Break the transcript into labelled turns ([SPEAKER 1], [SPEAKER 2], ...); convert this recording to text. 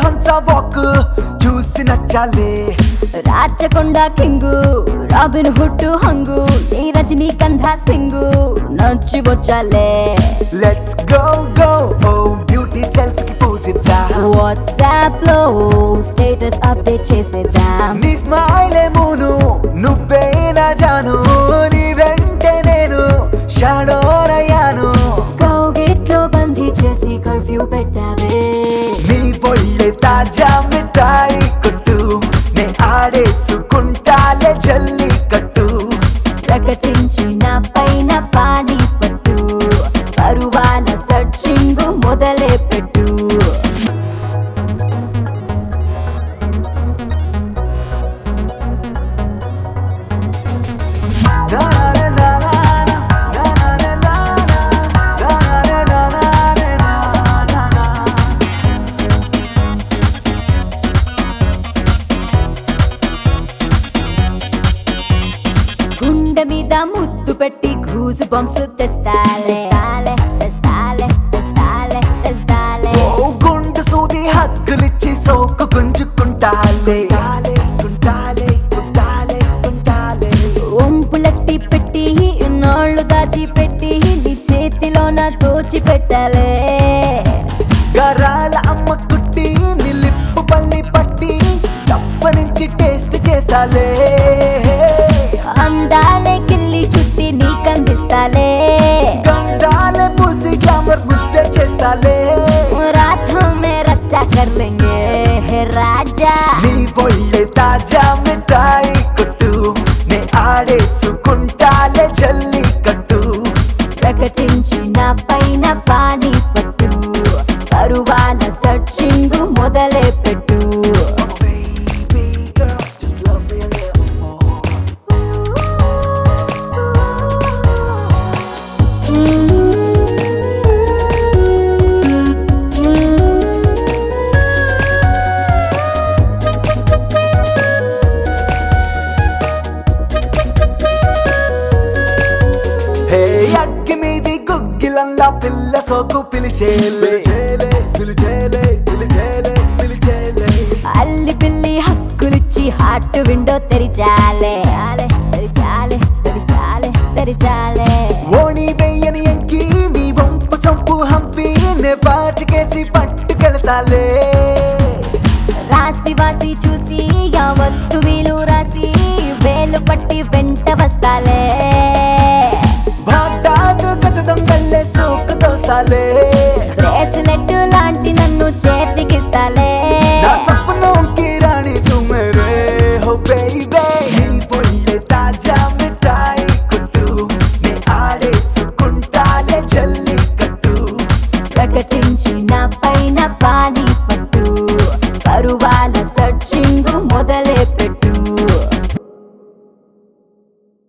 [SPEAKER 1] హంస వాక్ చూసి నచ్చాలే
[SPEAKER 2] రాచకొండ కింగు రాబిన్ హుడ్ హంగు ఈ రజనీకంధ స్వింగు నచ్చి వచ్చాలే
[SPEAKER 1] let's go go oh beauty self కి పూసిద్దాం
[SPEAKER 2] వాట్సాప్ లో స్టేటస్ అప్డేట్ చేసేద్దాం
[SPEAKER 1] నీ స్మైల్ మూను నువ్వే నా జాను నీ వెంటే నేను షాడోరయ్యాను
[SPEAKER 2] కౌగిట్లో బందీ చేసి కర్ఫ్యూ పెట్టావే
[SPEAKER 1] నీ పొళ్ళే తాజా మిఠాయి కొట్టు నే ఆడేసుకుంటాలే జల్లి కట్టు
[SPEAKER 2] ప్రకటించిన పైన పాడి పట్టు పరువాల సర్చింగ్ మొదలే పెట్టు
[SPEAKER 1] నా నా నా నా నా నా నా నా నా నా నా నా నా నా
[SPEAKER 2] గుండె మీద ముద్దు పెట్టి గూజు బంప్స్ తెస్తాలే తెస్తాలే తెస్తాలే తెస్తాలే తెస్తాలే
[SPEAKER 1] ఓ గుండు సూది హక్కులిచ్చి సోకు గుంజుకుంటాలే కుంటాలే కుంటాలే కుంటాలే
[SPEAKER 2] ఒంపులట్టి పెట్టి నాళ్ళు దాచి పెట్టి నీ చేతిలోన దోచి పెట్టాలే
[SPEAKER 1] గరాల అమ్మ కుట్టి నిలిప్పు పల్లి పట్టి తప్ప నుంచి టేస్ట్ చేస్తాలే
[SPEAKER 2] అందాలే కిల్లి చుట్టి నీకందిస్తాలే
[SPEAKER 1] గంధాలే పూసి గ్లామర్ ముద్ద చేస్తాలే
[SPEAKER 2] रात में रच्चा कर लेंगे हे राजा
[SPEAKER 1] నీ పొళ్ళే తాజా మిఠాయి కొట్టు నే ఆడేసుకుంటాలే జల్లి కట్టు
[SPEAKER 2] ప్రకటించిన పైన పాని పట్టు పరువాల సర్చింగ్ మొదలే పెట్టు
[SPEAKER 1] Baby girl, just love me a little more. హే అగ్గి మీది గుగ్గిలంలా పిల్ల సోకు పిలిచేలే పిలిచేలే పిలిచేలే పిలిచేలే
[SPEAKER 2] అల్లి పిల్లి హక్కులిచ్చి హార్ట్ విండో తెరిచాలే ఆలే తెరిచాలే తెరిచాలే తెరిచాలే
[SPEAKER 1] ఓణి వెయ్యని ఎంకి నీ వంపు సంపు హంపి నే బాటికేసి పట్టుకెళ్తాలే
[SPEAKER 2] రాసి వాసి చూసి యావత్తు వీలు రాసి వేలు పట్టి వెంట వస్తాలే
[SPEAKER 1] బాటాకు గజదం గల్లే సోకు దోసాలే
[SPEAKER 2] బ్రేస్లెట్ లాంటి నన్ను చేతికిస్తాలే
[SPEAKER 1] నా సపనోं की रानी तू मेरे हो बेबी నీ పొళ్ళే తాజా మిఠాయి కొట్టు నే ఆడేసుకుంటాలే జల్లి కట్టు
[SPEAKER 2] ప్రకటించిన పైన పాని